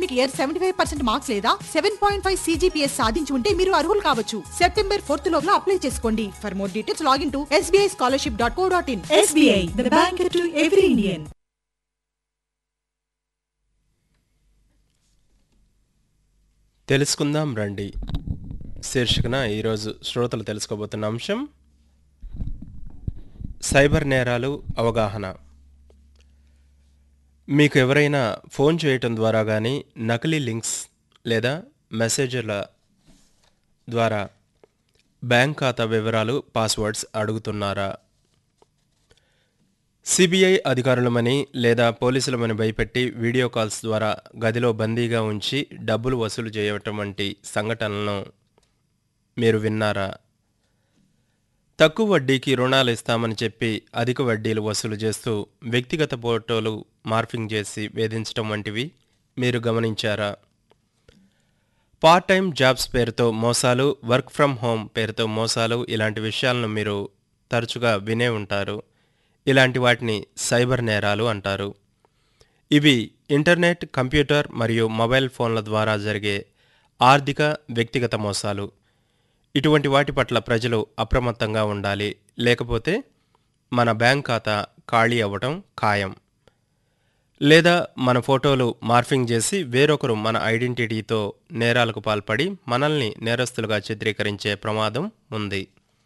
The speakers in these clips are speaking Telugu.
Academic year seventy five percent marks లేదా సెవెన్ పాయింట్ ఫైవ్ సీజీపీఎస్ సాధించి ఉంటే మీరు అర్హులు కావచ్చు సెప్టెంబర్ ఫోర్త్ లోపల అప్లై చేసుకోండి for more details login to SBI scholarship dot co dot in SBI, the bank to every Indian. తెలుసుకుందాం రండి శీర్షికన ఈరోజు శ్రోతలు తెలుసుకోబోతున్న అంశం సైబర్ నేరాలు అవగాహన మీకు ఎవరైనా ఫోన్ చేయటం ద్వారా కానీ నకిలీ లింక్స్ లేదా మెసేజ్ల ద్వారా బ్యాంక్ ఖాతా వివరాలు పాస్వర్డ్స్ అడుగుతున్నారా సిబిఐ అధికారులమని లేదా పోలీసులమని భయపెట్టి వీడియో కాల్స్ ద్వారా గదిలో బందీగా ఉంచి డబ్బులు వసూలు చేయటం వంటి సంఘటనలను మీరు విన్నారా తక్కువ వడ్డీకి రుణాలు ఇస్తామని చెప్పి అధిక వడ్డీలు వసూలు చేస్తూ వ్యక్తిగత ఫోటోలు మార్ఫింగ్ చేసి వేధించడం వంటివి మీరు గమనించారా పార్ట్ టైం జాబ్స్ పేరుతో మోసాలు వర్క్ ఫ్రమ్ హోమ్ పేరుతో మోసాలు ఇలాంటి విషయాలను మీరు తరచుగా వినే ఉంటారు ఇలాంటి వాటిని సైబర్ నేరాలు అంటారు ఇవి ఇంటర్నెట్ కంప్యూటర్ మరియు మొబైల్ ఫోన్ల ద్వారా జరిగే ఆర్థిక వ్యక్తిగత మోసాలు ఇటువంటి వాటి పట్ల ప్రజలు అప్రమత్తంగా ఉండాలి లేకపోతే మన బ్యాంక్ ఖాతా ఖాళీ అవ్వటం ఖాయం లేదా మన ఫోటోలు మార్ఫింగ్ చేసి వేరొకరు మన ఐడెంటిటీతో నేరాలకు పాల్పడి మనల్ని నేరస్తులుగా చిత్రీకరించే ప్రమాదం ఉంది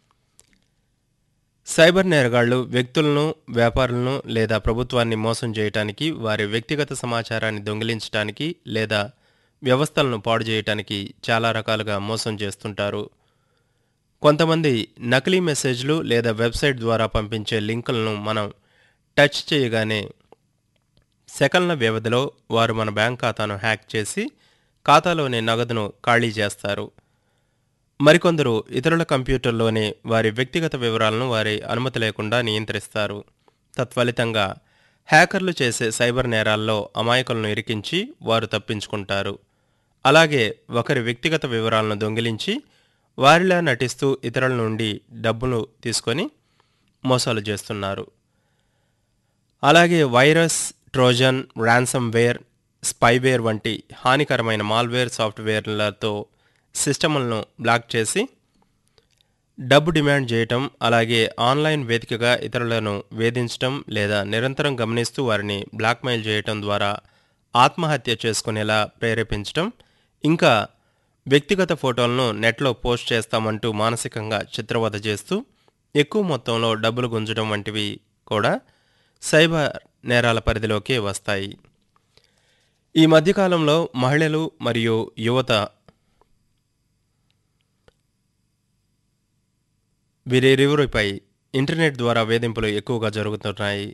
సైబర్ నేరగాళ్లు వ్యక్తులను వ్యాపారులను లేదా ప్రభుత్వాన్ని మోసం చేయటానికి వారి వ్యక్తిగత సమాచారాన్ని దొంగిలించడానికి లేదా వ్యవస్థలను పాడు చేయటానికి చాలా రకాలుగా మోసం చేస్తుంటారు కొంతమంది నకిలీ మెసేజ్లు లేదా వెబ్సైట్ ద్వారా పంపించే లింకులను మనం టచ్ చేయగానే సెకన్ల వ్యవధిలో వారు మన బ్యాంక్ ఖాతాను హ్యాక్ చేసి ఖాతాలోని నగదును ఖాళీ చేస్తారు మరికొందరు ఇతరుల కంప్యూటర్లోనే వారి వ్యక్తిగత వివరాలను వారి అనుమతి లేకుండా నియంత్రిస్తారు తత్ఫలితంగా హ్యాకర్లు చేసే సైబర్ నేరాల్లో అమాయకులను ఇరికించి వారు తప్పించుకుంటారు అలాగే ఒకరి వ్యక్తిగత వివరాలను దొంగిలించి వారిలా నటిస్తూ ఇతరుల నుండి డబ్బును తీసుకొని మోసాలు చేస్తున్నారు అలాగే virus trojan ransom spyware వంటి హానికరమైన మాల్వేర్ సాఫ్ట్వేర్లతో సిస్టములను బ్లాక్ చేసి డబ్బు డిమాండ్ చేయటం అలాగే ఆన్లైన్ వేదికగా ఇతరులను వేధించటం లేదా నిరంతరం గమనిస్తూ వారిని బ్లాక్మెయిల్ చేయటం ద్వారా ఆత్మహత్య చేసుకునేలా ప్రేరేపించటం ఇంకా వ్యక్తిగత ఫోటోలను నెట్లో పోస్ట్ చేస్తామంటూ మానసికంగా చిత్రవద చేస్తూ ఎక్కువ మొత్తంలో డబ్బులు గుంజడం వంటివి కూడా సైబర్ నేరాల పరిధిలోకే వస్తాయి ఈ మధ్యకాలంలో మహిళలు మరియు యువత వీరిరువురిపై ఇంటర్నెట్ ద్వారా వేధింపులు ఎక్కువగా జరుగుతున్నాయి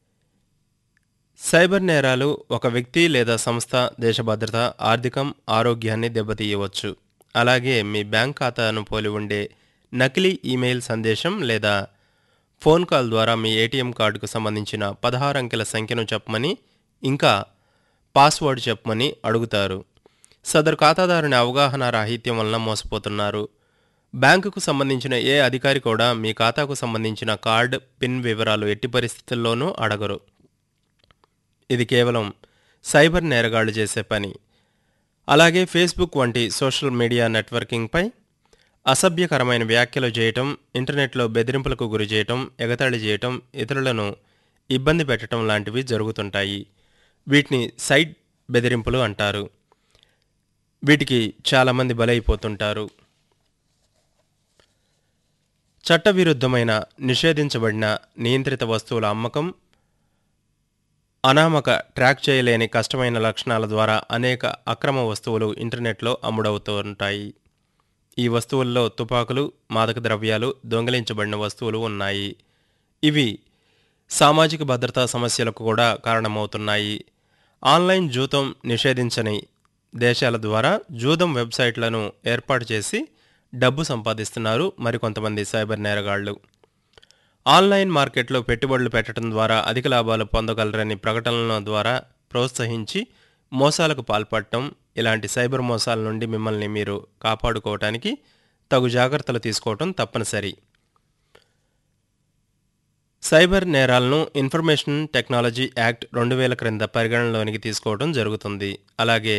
సైబర్ నేరాలు ఒక వ్యక్తి లేదా సంస్థ దేశ భద్రత ఆర్థికం ఆరోగ్యాన్ని దెబ్బతీయవచ్చు అలాగే మీ బ్యాంక్ ఖాతాను పోలి ఉండే నకిలీ ఈమెయిల్ సందేశం లేదా ఫోన్ కాల్ ద్వారా మీ ఏటీఎం కార్డుకు సంబంధించిన పదహారు అంకెల సంఖ్యను చెప్పమని ఇంకా పాస్వర్డ్ చెప్పమని అడుగుతారు సదరు ఖాతాదారుని అవగాహన రాహిత్యం వలన మోసపోతున్నారు బ్యాంకుకు సంబంధించిన ఏ అధికారి కూడా మీ ఖాతాకు సంబంధించిన కార్డ్ పిన్ వివరాలు ఎట్టి పరిస్థితుల్లోనూ అడగరు ఇది కేవలం సైబర్ నేరగాళ్లు చేసే పని అలాగే ఫేస్బుక్ వంటి సోషల్ మీడియా నెట్వర్కింగ్పై అసభ్యకరమైన వ్యాఖ్యలు చేయటం ఇంటర్నెట్లో బెదిరింపులకు గురి చేయటం ఎగతాళి చేయటం ఇతరులను ఇబ్బంది పెట్టడం లాంటివి జరుగుతుంటాయి వీటిని సైట్ బెదిరింపులు అంటారు వీటికి చాలామంది బలైపోతుంటారు చట్టవిరుద్ధమైన నిషేధించబడిన నియంత్రిత వస్తువుల అమ్మకం అనామక ట్రాక్ చేయలేని కష్టమైన లక్షణాల ద్వారా అనేక అక్రమ వస్తువులు ఇంటర్నెట్లో అమ్ముడవుతూ ఉంటాయి ఈ వస్తువుల్లో తుపాకులు మాదక ద్రవ్యాలు దొంగిలించబడిన వస్తువులు ఉన్నాయి ఇవి సామాజిక భద్రతా సమస్యలకు కూడా కారణమవుతున్నాయి ఆన్లైన్ జూతం నిషేధించని దేశాల ద్వారా జూదం వెబ్సైట్లను ఏర్పాటు చేసి డబ్బు సంపాదిస్తున్నారు మరికొంతమంది సైబర్ నేరగాళ్లు ఆన్లైన్ మార్కెట్లో పెట్టుబడులు పెట్టడం ద్వారా అధిక లాభాలు పొందగలరని ప్రకటనల ద్వారా ప్రోత్సహించి మోసాలకు పాల్పడటం ఇలాంటి సైబర్ మోసాల నుండి మిమ్మల్ని మీరు కాపాడుకోవటానికి తగు జాగ్రత్తలు తీసుకోవటం తప్పనిసరి సైబర్ నేరాలను ఇన్ఫర్మేషన్ టెక్నాలజీ యాక్ట్ రెండు వేల క్రింద పరిగణనలోనికి తీసుకోవడం జరుగుతుంది అలాగే